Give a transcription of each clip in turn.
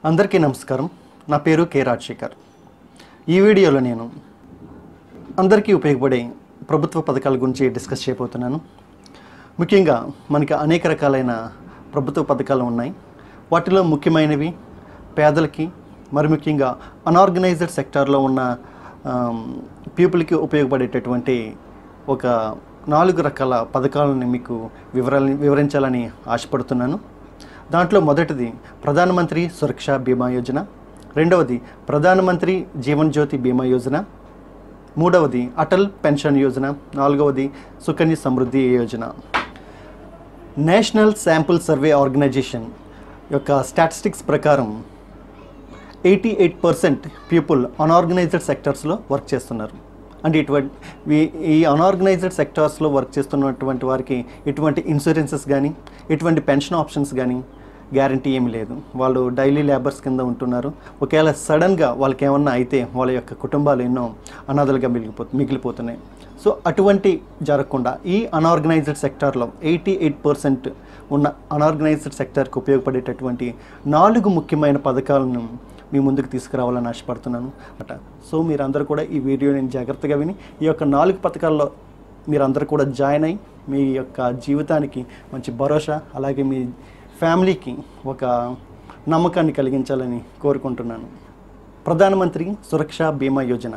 అందరికీ నమస్కారం నా పేరు కె రాజశేఖర్ ఈ వీడియోలో నేను అందరికీ ఉపయోగపడే ప్రభుత్వ పథకాల గురించి డిస్కస్ చేయబోతున్నాను ముఖ్యంగా మనకి అనేక రకాలైన ప్రభుత్వ పథకాలు ఉన్నాయి వాటిలో ముఖ్యమైనవి పేదలకి మరి ముఖ్యంగా అనార్గనైజ్డ్ సెక్టార్లో ఉన్న పీపుల్కి ఉపయోగపడేటటువంటి ఒక నాలుగు రకాల పథకాలను మీకు వివరాలని వివరించాలని ఆశపడుతున్నాను దాంట్లో మొదటిది ప్రధానమంత్రి సురక్ష బీమా యోజన రెండవది ప్రధానమంత్రి జీవన్ జ్యోతి బీమా యోజన మూడవది అటల్ పెన్షన్ యోజన నాలుగవది Sukanya Samriddhi Yojana national sample survey organisation యొక్క స్టాటిస్టిక్స్ ప్రకారం eighty eight percent people unorganised సెక్టర్స్లో వర్క్ చేస్తున్నారు అంటే ఇటువంటి వీ- ఈ అనార్గనైజ్డ్ సెక్టార్స్లో వర్క్ చేస్తున్నటువంటి వారికి ఎటువంటి ఇన్సూరెన్సెస్ కానీ ఎటువంటి పెన్షన్ ఆప్షన్స్ కానీ గ్యారంటీ ఏమీ లేదు వాళ్ళు డైలీ లేబర్స్ కింద ఉంటున్నారు ఒకవేళ సడన్గా వాళ్ళకి ఏమన్నా అయితే వాళ్ళ యొక్క కుటుంబాలు ఎన్నో అనాథలుగా మిగిలిపో మిగిలిపోతున్నాయి సో అటువంటి జరగకుండా ఈ అనార్గనైజ్డ్ సెక్టార్లో ఎయిటీ ఎయిట్ పర్సెంట్ ఉన్న అనార్గనైజ్డ్ సెక్టార్కి ఉపయోగపడేటటువంటి నాలుగు ముఖ్యమైన పథకాలను మీ ముందుకు తీసుకురావాలని ఆశపడుతున్నాను అట సో మీరందరూ కూడా ఈ వీడియోని జాగ్రత్తగా విని ఈ యొక్క నాలుగు పథకాల్లో మీరందరూ కూడా జాయిన్ అయ్యి మీ యొక్క జీవితానికి మంచి భరోసా అలాగే మీ ఫ్యామిలీకి ఒక నమ్మకాన్ని కలిగించాలని కోరుకుంటున్నాను ప్రధానమంత్రి సురక్ష బీమా యోజన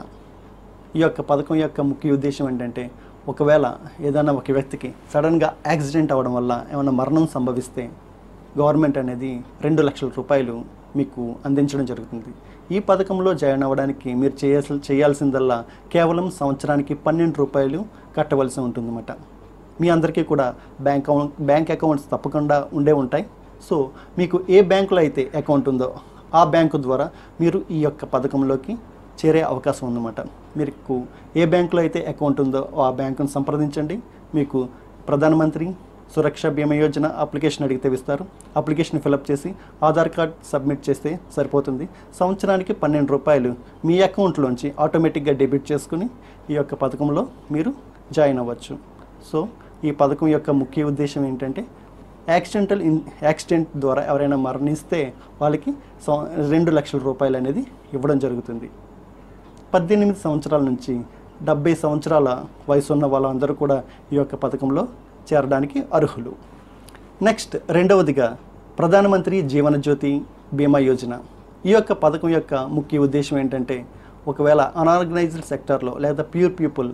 ఈ యొక్క పథకం యొక్క ముఖ్య ఉద్దేశం ఏంటంటే ఒకవేళ ఏదైనా ఒక వ్యక్తికి సడన్గా యాక్సిడెంట్ అవ్వడం వల్ల ఏమైనా మరణం సంభవిస్తే గవర్నమెంట్ అనేది రెండు లక్షల రూపాయలు మీకు అందించడం జరుగుతుంది ఈ పథకంలో జాయిన్ అవ్వడానికి మీరు చేయాల్సి చేయాల్సిందల్లా కేవలం సంవత్సరానికి పన్నెండు రూపాయలు కట్టవలసి ఉంటుందన్నమాట మీ అందరికీ కూడా బ్యాంక్ అకౌంట్ బ్యాంక్ అకౌంట్స్ తప్పకుండా ఉండే ఉంటాయి సో మీకు ఏ బ్యాంకులో అయితే అకౌంట్ ఉందో ఆ బ్యాంకు ద్వారా మీరు ఈ యొక్క పథకంలోకి చేరే అవకాశం ఉందన్నమాట మీకు ఏ బ్యాంకులో అయితే అకౌంట్ ఉందో ఆ బ్యాంకును సంప్రదించండి మీకు ప్రధానమంత్రి సురక్ష బీమా యోజన అప్లికేషన్ అడిగితే ఇస్తారు అప్లికేషన్ ఫిలప్ చేసి ఆధార్ కార్డ్ సబ్మిట్ చేస్తే సరిపోతుంది సంవత్సరానికి పన్నెండు రూపాయలు మీ అకౌంట్లోంచి ఆటోమేటిక్గా డెబిట్ చేసుకుని ఈ యొక్క పథకంలో మీరు జాయిన్ అవ్వచ్చు సో ఈ పథకం యొక్క ముఖ్య ఉద్దేశం ఏంటంటే యాక్సిడెంటల్ ఇన్ యాక్సిడెంట్ ద్వారా ఎవరైనా మరణిస్తే వాళ్ళకి సం- రెండు లక్షల రూపాయలు అనేది ఇవ్వడం జరుగుతుంది పద్దెనిమిది సంవత్సరాల నుంచి డెబ్బై సంవత్సరాల వయసు ఉన్న వాళ్ళందరూ కూడా ఈ యొక్క పథకంలో చేరడానికి అర్హులు నెక్స్ట్ రెండవదిగా ప్రధానమంత్రి జీవన జ్యోతి బీమా యోజన ఈ యొక్క పథకం యొక్క ముఖ్య ఉద్దేశం ఏంటంటే ఒకవేళ అనార్గనైజ్డ్ సెక్టార్లో లేదా ప్యూర్ పీపుల్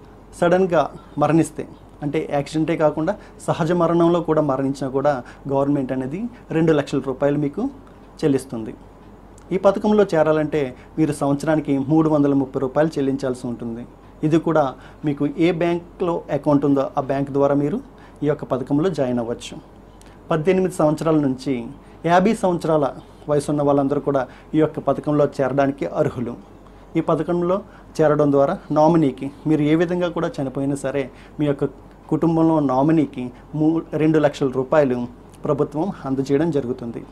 సడన్గా మరణిస్తే అంటే యాక్సిడెంటే కాకుండా సహజ మరణంలో కూడా మరణించినా కూడా గవర్నమెంట్ అనేది రెండు లక్షల రూపాయలు మీకు చెల్లిస్తుంది ఈ పథకంలో చేరాలంటే మీరు సంవత్సరానికి మూడు వందల ముప్పై రూపాయలు చెల్లించాల్సి ఉంటుంది ఇది కూడా మీకు ఏ బ్యాంక్లో అకౌంట్ ఉందో ఆ బ్యాంక్ ద్వారా మీరు ఈ యొక్క పథకంలో జాయిన్ అవ్వచ్చు పద్దెనిమిది సంవత్సరాల నుంచి యాభై సంవత్సరాల వయసు ఉన్న వాళ్ళందరూ కూడా ఈ యొక్క పథకంలో చేరడానికి అర్హులు ఈ పథకంలో చేరడం ద్వారా నామినీకి మీరు ఏ విధంగా కూడా చనిపోయినా సరే మీ యొక్క కుటుంబంలో నామినీకి మూ రెండు లక్షల రూపాయలు ప్రభుత్వం అందజేయడం జరుగుతుంది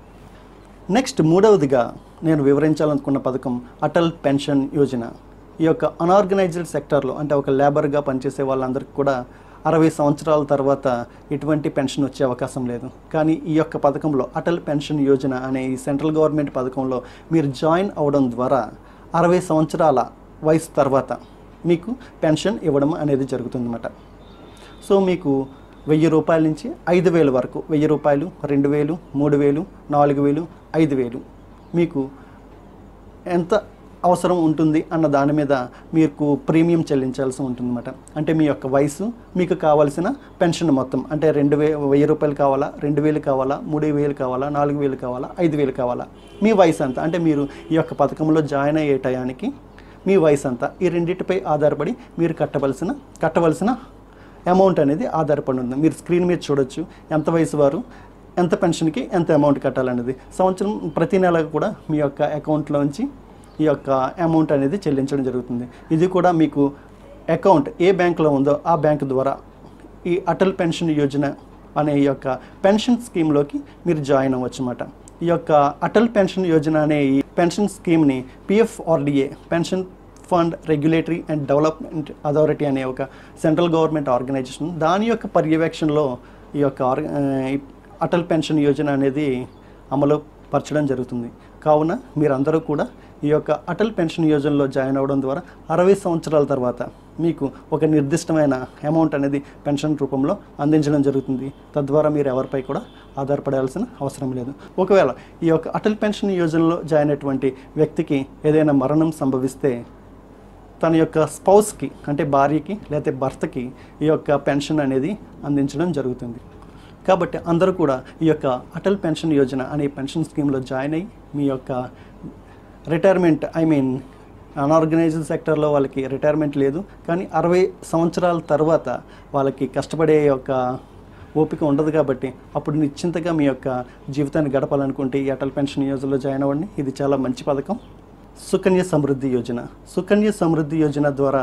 నెక్స్ట్ మూడవదిగా నేను వివరించాలనుకున్న పథకం అటల్ పెన్షన్ యోజన ఈ యొక్క అనార్గనైజ్డ్ సెక్టార్లో అంటే ఒక లేబర్గా పనిచేసే వాళ్ళందరికీ కూడా అరవై సంవత్సరాల తర్వాత ఎటువంటి పెన్షన్ వచ్చే అవకాశం లేదు కానీ ఈ యొక్క పథకంలో అటల్ పెన్షన్ యోజన అనే ఈ సెంట్రల్ గవర్నమెంట్ పథకంలో మీరు జాయిన్ అవ్వడం ద్వారా అరవై సంవత్సరాల వయసు తర్వాత మీకు పెన్షన్ ఇవ్వడం అనేది జరుగుతుందన్నమాట సో మీకు వెయ్యి రూపాయల నుంచి ఐదు వేలు వరకు వెయ్యి రూపాయలు రెండు వేలు మూడు వేలు నాలుగు వేలు ఐదు వేలు మీకు ఎంత అవసరం ఉంటుంది అన్న దాని మీద మీకు ప్రీమియం చెల్లించాల్సి ఉంటుందన్నమాట అంటే మీ యొక్క వయసు మీకు కావాల్సిన పెన్షన్ మొత్తం అంటే రెండు వే వెయ్యి రూపాయలు కావాలా రెండు వేలు కావాలా మూడు వేలు కావాలా నాలుగు వేలు కావాలా ఐదు వేలు కావాలా మీ వయసు అంత అంటే మీరు ఈ యొక్క పథకంలో జాయిన్ అయ్యే టయానికి మీ వయసు అంతా ఈ రెండింటిపై ఆధారపడి మీరు కట్టవలసిన కట్టవలసిన అమౌంట్ అనేది ఆధారపడి ఉంది మీరు స్క్రీన్ మీద చూడొచ్చు ఎంత వయసు వారు ఎంత పెన్షన్కి ఎంత అమౌంట్ కట్టాలనేది సంవత్సరం ప్రతి నెల కూడా మీ యొక్క అకౌంట్లోంచి ఈ యొక్క అమౌంట్ అనేది చెల్లించడం జరుగుతుంది ఇది కూడా మీకు అకౌంట్ ఏ బ్యాంకులో ఉందో ఆ బ్యాంక్ ద్వారా ఈ అటల్ పెన్షన్ యోజన అనే ఈ యొక్క పెన్షన్ స్కీమ్లోకి మీరు జాయిన్ అవ్వచ్చు అన్నమాట ఈ యొక్క అటల్ పెన్షన్ యోజన అనే ఈ పెన్షన్ స్కీమ్ని PFRDA pension fund regulatory and development authority అనే ఒక సెంట్రల్ గవర్నమెంట్ ఆర్గనైజేషన్ దాని యొక్క పర్యవేక్షణలో ఈ యొక్క ఆర్గ ఆ, ఈ అటల్ పెన్షన్ యోజన అనేది అమలు పరచడం జరుగుతుంది కావున మీరందరూ కూడా ఈ యొక్క అటల్ పెన్షన్ యోజనలో జాయిన్ అవ్వడం ద్వారా అరవై సంవత్సరాల తర్వాత మీకు ఒక నిర్దిష్టమైన అమౌంట్ అనేది పెన్షన్ రూపంలో అందించడం జరుగుతుంది తద్వారా మీరు ఎవరిపై కూడా ఆధారపడాల్సిన అవసరం లేదు ఒకవేళ ఈ యొక్క అటల్ పెన్షన్ యోజనలో జాయిన్ అయినటువంటి వ్యక్తికి ఏదైనా మరణం సంభవిస్తే తన యొక్క స్పౌస్కి అంటే భార్యకి లేకపోతే భర్తకి ఈ యొక్క పెన్షన్ అనేది అందించడం జరుగుతుంది కాబట్టి అందరూ కూడా ఈ యొక్క అటల్ పెన్షన్ యోజన అనే పెన్షన్ స్కీమ్లో జాయిన్ అయ్యి మీ యొక్క రిటైర్మెంట్ ఐ మీన్ అన్ఆర్గనైజ్డ్ సెక్టర్లో వాళ్ళకి రిటైర్మెంట్ లేదు కానీ అరవై సంవత్సరాల తర్వాత వాళ్ళకి కష్టపడే యొక్క ఓపిక ఉండదు కాబట్టి అప్పుడు నిశ్చింతగా మీ యొక్క జీవితాన్ని గడపాలనుకుంటే ఈ అటల్ పెన్షన్ యోజనలో జాయిన్ అవ్వండి ఇది చాలా మంచి పథకం సుకన్య సమృద్ధి యోజన సుకన్య సమృద్ధి యోజన ద్వారా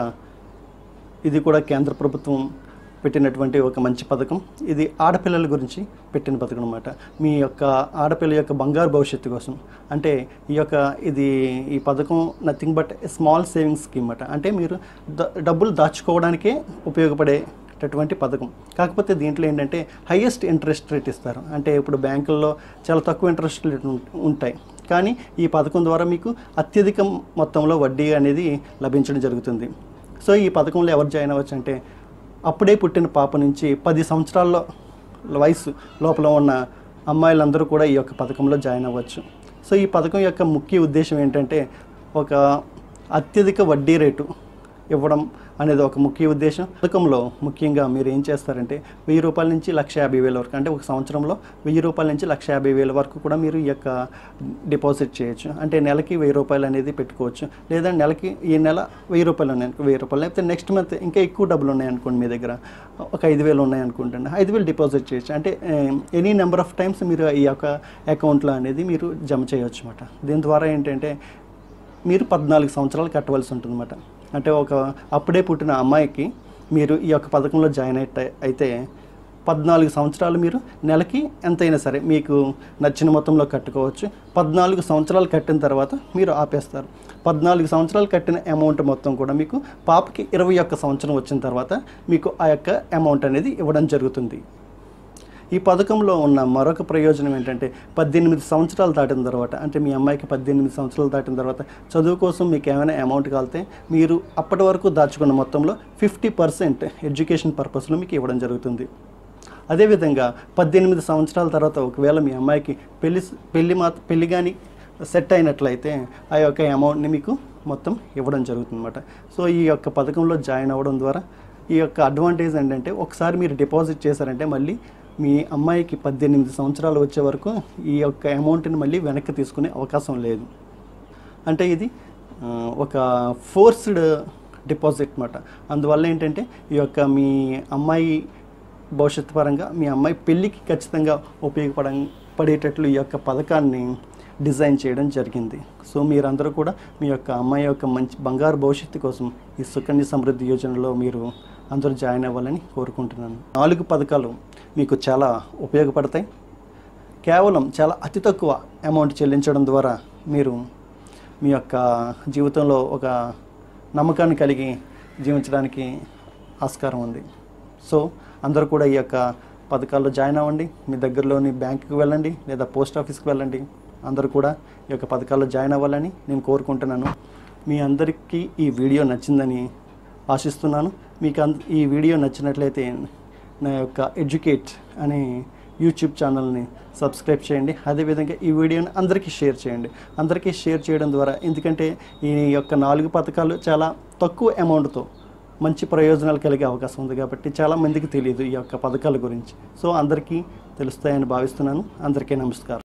ఇది కూడా కేంద్ర ప్రభుత్వం పెట్టినటువంటి ఒక మంచి పథకం ఇది ఆడపిల్లల గురించి పెట్టిన పథకం అనమాట మీ యొక్క ఆడపిల్ల యొక్క బంగారు భవిష్యత్తు కోసం అంటే ఈ యొక్క ఇది ఈ పథకం nothing but small savings scheme అన్నమాట అంటే మీరు ద- డబ్బులు దాచుకోవడానికే ఉపయోగపడేటటువంటి పథకం కాకపోతే దీంట్లో ఏంటంటే హైయెస్ట్ ఇంట్రెస్ట్ రేట్ ఇస్తారు అంటే ఇప్పుడు బ్యాంకుల్లో చాలా తక్కువ ఇంట్రెస్ట్ రేట్ ఉం- ఉంటాయి కానీ ఈ పథకం ద్వారా మీకు అత్యధిక మొత్తంలో వడ్డీ అనేది లభించడం జరుగుతుంది సో ఈ పథకంలో ఎవరు జాయిన్ అవ్వచ్చు అంటే అప్పుడే పుట్టిన పాప నుంచి పది సంవత్సరాల వయసు లోపల ఉన్న అమ్మాయిలందరూ కూడా ఈ యొక్క పథకంలో జాయిన్ అవ్వచ్చు సో ఈ పథకం యొక్క ముఖ్య ఉద్దేశం ఏంటంటే ఒక అత్యధిక వడ్డీ రేటు ఇవ్వడం అనేది ఒక ముఖ్య ఉద్దేశం పథకంలో ముఖ్యంగా మీరు ఏం చేస్తారంటే వెయ్యి రూపాయల నుంచి లక్ష యాభై వేల వరకు అంటే ఒక సంవత్సరంలో వెయ్యి రూపాయల నుంచి లక్ష యాభై వేల వరకు కూడా మీరు ఈ యొక్క డిపాజిట్ చేయొచ్చు అంటే నెలకి వెయ్యి రూపాయలు అనేది పెట్టుకోవచ్చు లేదా నెలకి ఈ నెల వెయ్యి రూపాయలు ఉన్నాయి అనుకో వెయ్యి రూపాయలు లేకపోతే నెక్స్ట్ మంత్ ఇంకా ఎక్కువ డబ్బులు ఉన్నాయి అనుకోండి మీ దగ్గర ఒక ఐదు వేలు ఉన్నాయి అనుకుంటండి ఐదు వేలు డిపాజిట్ చేయొచ్చు అంటే ఎనీ నెంబర్ ఆఫ్ టైమ్స్ మీరు ఈ యొక్క అకౌంట్లో అనేది మీరు జమ చేయొచ్చు అనమాట దీని ద్వారా ఏంటంటే మీరు పద్నాలుగు సంవత్సరాలు కట్టవలసి ఉంటుందన్నమాట అంటే ఒక అప్పుడే పుట్టిన అమ్మాయికి మీరు ఈ యొక్క పథకంలో జాయిన్ అయితే అయితే పద్నాలుగు సంవత్సరాలు మీరు నెలకి ఎంతైనా సరే మీకు నచ్చిన మొత్తంలో కట్టుకోవచ్చు పద్నాలుగు సంవత్సరాలు కట్టిన తర్వాత మీరు ఆపేస్తారు పద్నాలుగు సంవత్సరాలు కట్టిన అమౌంట్ మొత్తం కూడా మీకు పాపకి ఇరవై ఒక్క సంవత్సరం వచ్చిన తర్వాత మీకు ఆ యొక్క అమౌంట్ అనేది ఇవ్వడం జరుగుతుంది ఈ పథకంలో ఉన్న మరొక ప్రయోజనం ఏంటంటే పద్దెనిమిది సంవత్సరాలు దాటిన తర్వాత అంటే మీ అమ్మాయికి పద్దెనిమిది సంవత్సరాలు దాటిన తర్వాత చదువు కోసం మీకు ఏమైనా అమౌంట్ కాలితే మీరు అప్పటి వరకు దాచుకున్న మొత్తంలో ఫిఫ్టీ పర్సెంట్ ఎడ్యుకేషన్ పర్పస్లో మీకు ఇవ్వడం జరుగుతుంది అదేవిధంగా పద్దెనిమిది సంవత్సరాల తర్వాత ఒకవేళ మీ అమ్మాయికి పెళ్లి పెళ్లి మా పెళ్లి కానీ సెట్ అయినట్లయితే ఆ యొక్క అమౌంట్ని మీకు మొత్తం ఇవ్వడం జరుగుతుందన్నమాట సో ఈ యొక్క పథకంలో జాయిన్ అవ్వడం ద్వారా ఈ యొక్క అడ్వాంటేజ్ ఏంటంటే ఒకసారి మీరు డిపాజిట్ చేశారంటే మళ్ళీ మీ అమ్మాయికి పద్దెనిమిది సంవత్సరాలు వచ్చే వరకు ఈ యొక్క అమౌంట్ని మళ్ళీ వెనక్కి తీసుకునే అవకాశం లేదు అంటే ఇది ఆ, ఒక ఫోర్స్డ్ డిపాజిట్ అనమాట అందువల్ల ఏంటంటే ఈ యొక్క మీ అమ్మాయి భవిష్యత్తు పరంగా మీ అమ్మాయి పెళ్ళికి ఖచ్చితంగా ఉపయోగపడ పడేటట్లు ఈ యొక్క పథకాన్ని డిజైన్ చేయడం జరిగింది సో మీరందరూ కూడా మీ యొక్క అమ్మాయి యొక్క మంచి బంగారు భవిష్యత్తు కోసం ఈ సుకన్య సమృద్ధి యోజనలో మీరు అందరూ జాయిన్ అవ్వాలని కోరుకుంటున్నాను నాలుగు పథకాలు మీకు చాలా ఉపయోగపడతాయి కేవలం చాలా అతి తక్కువ అమౌంట్ చెల్లించడం ద్వారా మీరు మీ యొక్క జీవితంలో ఒక నమ్మకాన్ని కలిగి జీవించడానికి ఆస్కారం ఉంది సో అందరూ కూడా ఈ యొక్క పథకాల్లో జాయిన్ అవ్వండి మీ దగ్గరలోని బ్యాంకుకి వెళ్ళండి లేదా పోస్ట్ ఆఫీస్కి వెళ్ళండి అందరూ కూడా ఈ యొక్క పథకాల్లో జాయిన్ అవ్వాలని నేను కోరుకుంటున్నాను మీ అందరికీ ఈ వీడియో నచ్చిందని ఆశిస్తున్నాను మీకు అంద ఈ వీడియో నచ్చినట్లయితే నా యొక్క ఎడ్యుకేట్ అనే యూట్యూబ్ ఛానల్ని సబ్స్క్రైబ్ చేయండి అదేవిధంగా ఈ వీడియోని అందరికీ షేర్ చేయండి అందరికీ షేర్ చేయడం ద్వారా ఎందుకంటే ఈ యొక్క నాలుగు పథకాలు చాలా తక్కువ అమౌంట్తో మంచి ప్రయోజనాలు కలిగే అవకాశం ఉంది కాబట్టి చాలా మందికి తెలియదు ఈ యొక్క పథకాల గురించి సో అందరికీ తెలుస్తాయని భావిస్తున్నాను అందరికీ నమస్కారం